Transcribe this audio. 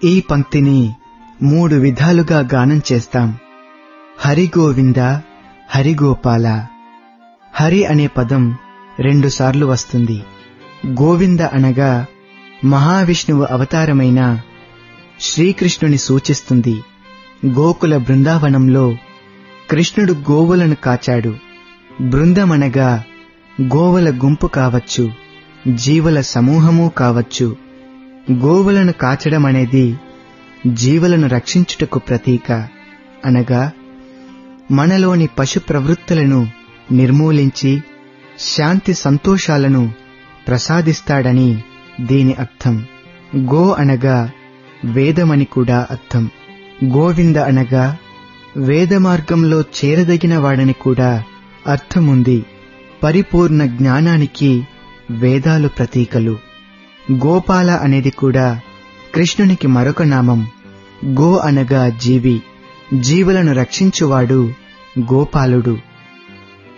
ఈ పంక్తిని మూడు విధాలుగా గానం చేస్తాం హరి గోవింద హరి గోపాల హరి అనే పదం రెండుసార్లు వస్తుంది గోవింద అనగా మహావిష్ణువు అవతారమైన శ్రీకృష్ణుని సూచిస్తుంది గోకుల బృందావనంలో కృష్ణుడు గోవులను కాచాడు బృందమనగా గోవుల గుంపు కావచ్చు జీవుల సమూహము కావచ్చు గోవులను కాచడం అనేది జీవులను రక్షించుటకు ప్రతీక అనగా మనలోని పశు ప్రవృత్తులను నిర్మూలించి శాంతి సంతోషాలను ప్రసాదిస్తాడని దీని అర్థం గో అనగా వేదమని కూడా అర్థం గోవింద అనగా వేద మార్గంలో చేరదగిన వాడని కూడా అర్థముంది పరిపూర్ణ జ్ఞానానికి వేదాలు ప్రతీకలు గోపాల అనేది కూడా కృష్ణునికి మరొక నామం గో అనగా జీవి జీవులను రక్షించువాడు గోపాలుడు